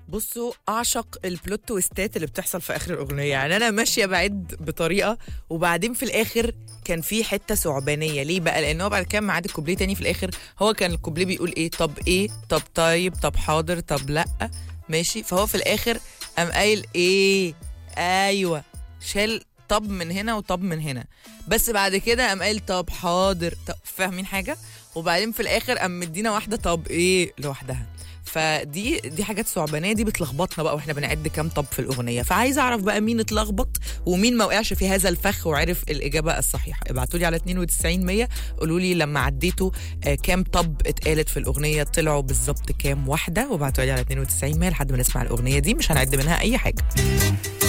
بصوا اعشق البلوت تويستات اللي بتحصل في اخر الاغنيه يعني انا ماشيه بعد بطريقه وبعدين في الاخر كان في حته ثعبانيه ليه بقى لان هو بعد كده معاد الكوبليه تاني في الاخر هو كان الكوبليه بيقول ايه طب ايه طب طيب طب حاضر طب لا ماشي فهو في الاخر قام قايل ايه ايوه شال طب من هنا وطب من هنا بس بعد كده قام قايل طب حاضر طب فاهمين حاجه وبعدين في الاخر قام مدينا واحده طب ايه لوحدها فدي دي حاجات ثعبانيه دي بتلخبطنا بقى واحنا بنعد كام طب في الاغنيه فعايزه اعرف بقى مين اتلخبط ومين ما وقعش في هذا الفخ وعرف الاجابه الصحيحه ابعتوا لي على 92 100 قولوا لي لما عديتوا آه، كام طب اتقالت في الاغنيه طلعوا بالظبط كام واحده وابعتوا لي على 92 100 لحد ما نسمع الاغنيه دي مش هنعد منها اي حاجه